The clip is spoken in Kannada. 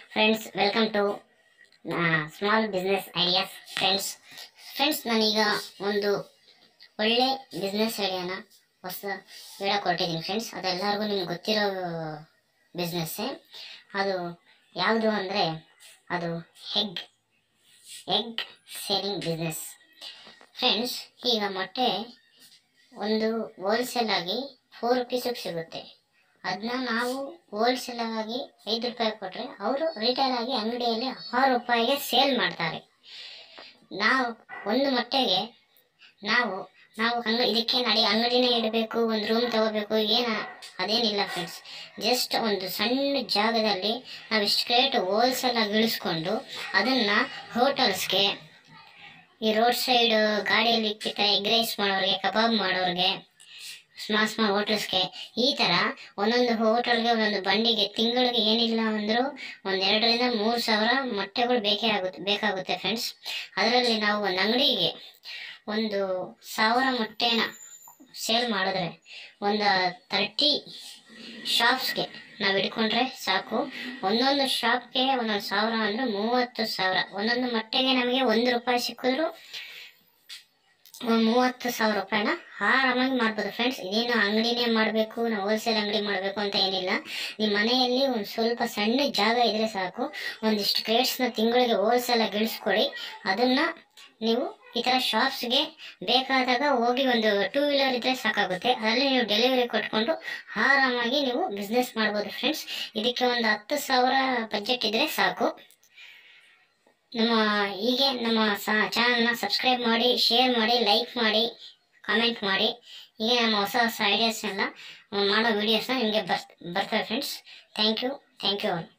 friends welcome to small business ideas friends friends ನಾನೀಗ ಒಂದು ಒಳ್ಳೆ ಬಿಸ್ನೆಸ್ ಐಡಿಯಾನ ಹೊಸ ಹೇಳಕ್ಕೆ ಹೊರಟಿದ್ದೀನಿ ಫ್ರೆಂಡ್ಸ್ ಅದೆಲ್ಲರಿಗೂ ನಿಮ್ಗೆ ಗೊತ್ತಿರೋ ಬಿಸ್ನೆಸ್ಸೇ ಅದು ಯಾವುದು ಅಂದರೆ ಅದು egg egg selling business friends ಈಗ ಮೊಟ್ಟೆ ಒಂದು ಹೋಲ್ಸೇಲ್ ಆಗಿ ಫೋರ್ ರುಪೀಸಿಗೆ ಸಿಗುತ್ತೆ ಅದನ್ನ ನಾವು ಹೋಲ್ಸೇಲ್ ಆಗಿ ಐದು ರೂಪಾಯಿ ಕೊಟ್ಟರೆ ಅವರು ರಿಟೇಲ್ ಆಗಿ ಅಂಗಡಿಯಲ್ಲಿ ಆರು ರೂಪಾಯಿಗೆ ಸೇಲ್ ಮಾಡ್ತಾರೆ ನಾವು ಒಂದು ಮೊಟ್ಟೆಗೆ ನಾವು ನಾವು ಅಂಗ ಇದಕ್ಕೆ ನಡಿ ಅಂಗಡಿನೇ ಇಡಬೇಕು ಒಂದು ರೂಮ್ ತಗೋಬೇಕು ಏನು ಅದೇನಿಲ್ಲ ಫ್ರೆಂಡ್ಸ್ ಜಸ್ಟ್ ಒಂದು ಸಣ್ಣ ಜಾಗದಲ್ಲಿ ನಾವು ಇಷ್ಟು ಕ್ರೇಟ್ ಹೋಲ್ಸೇಲ್ ಆಗಿ ಇಳಿಸ್ಕೊಂಡು ಅದನ್ನು ಹೋಟೆಲ್ಸ್ಗೆ ಈ ರೋಡ್ ಸೈಡ್ ಗಾಡಿಯಲ್ಲಿ ಇಕ್ಕಿರ್ತಾರೆ ಎಗ್ ರೈಸ್ ಮಾಡೋರಿಗೆ ಕಬಾಬ್ ಮಾಡೋರಿಗೆ ಸ್ಮಾಲ್ ಸ್ಮಾಲ್ ಹೋಟೆಲ್ಸ್ಗೆ ಈ ಥರ ಒಂದೊಂದು ಹೋಟೆಲ್ಗೆ ಒಂದೊಂದು ಬಂಡಿಗೆ ತಿಂಗಳಿಗೆ ಏನಿಲ್ಲ ಅಂದರೂ ಒಂದು ಎರಡರಿಂದ ಮೂರು ಸಾವಿರ ಮೊಟ್ಟೆಗಳು ಬೇಕೇ ಆಗುತ್ತೆ ಬೇಕಾಗುತ್ತೆ ಫ್ರೆಂಡ್ಸ್ ಅದರಲ್ಲಿ ನಾವು ಒಂದು ಅಂಗಡಿಗೆ ಒಂದು ಸಾವಿರ ಮೊಟ್ಟೆನ ಸೇಲ್ ಮಾಡಿದ್ರೆ ಒಂದು ತರ್ಟಿ ಶಾಪ್ಸ್ಗೆ ನಾವು ಹಿಡ್ಕೊಂಡ್ರೆ ಸಾಕು ಒಂದೊಂದು ಶಾಪ್ಗೆ ಒಂದೊಂದು ಸಾವಿರ ಅಂದರೆ ಮೂವತ್ತು ಸಾವಿರ ಒಂದೊಂದು ಮೊಟ್ಟೆಗೆ ನಮಗೆ ಒಂದು ರೂಪಾಯಿ ಸಿಕ್ಕಿದ್ರು ಒಂದು ಮೂವತ್ತು ಸಾವಿರ ರೂಪಾಯಿನ ಆರಾಮಾಗಿ ಮಾಡ್ಬೋದು ಫ್ರೆಂಡ್ಸ್ ಇದೇನು ಅಂಗಡಿನೇ ಮಾಡಬೇಕು ನಾವು ಹೋಲ್ಸೇಲ್ ಅಂಗಡಿ ಮಾಡಬೇಕು ಅಂತ ಏನಿಲ್ಲ ನಿಮ್ಮ ಮನೆಯಲ್ಲಿ ಒಂದು ಸ್ವಲ್ಪ ಸಣ್ಣ ಜಾಗ ಇದ್ರೆ ಸಾಕು ಒಂದಿಷ್ಟು ಕ್ರೇಟ್ಸ್ನ ತಿಂಗಳಿಗೆ ಹೋಲ್ಸೇಲ್ ಆಗಿ ಇಳಿಸ್ಕೊಳ್ಳಿ ಅದನ್ನು ನೀವು ಈ ಥರ ಶಾಪ್ಸ್ಗೆ ಬೇಕಾದಾಗ ಹೋಗಿ ಒಂದು ಟೂ ವೀಲರ್ ಇದ್ದರೆ ಸಾಕಾಗುತ್ತೆ ಅದರಲ್ಲಿ ನೀವು ಡೆಲಿವರಿ ಕೊಟ್ಕೊಂಡು ಆರಾಮಾಗಿ ನೀವು ಬಿಸ್ನೆಸ್ ಮಾಡ್ಬೋದು ಫ್ರೆಂಡ್ಸ್ ಇದಕ್ಕೆ ಒಂದು ಹತ್ತು ಸಾವಿರ ಬಜೆಟ್ ಇದ್ದರೆ ಸಾಕು ನಮ್ಮ ಹೀಗೆ ನಮ್ಮ ಚಾನಲ್ನ ಸಬ್ಸ್ಕ್ರೈಬ್ ಮಾಡಿ ಶೇರ್ ಮಾಡಿ ಲೈಕ್ ಮಾಡಿ ಕಾಮೆಂಟ್ ಮಾಡಿ ಹೀಗೆ ನಮ್ಮ ಹೊಸ ಹೊಸ ಐಡಿಯಾಸ್ ಎಲ್ಲ ಮಾಡೋ ವೀಡಿಯೋಸ್ನ ನಿಮಗೆ ಬರ್ ಬರ್ತವೆ friends thank you thank you all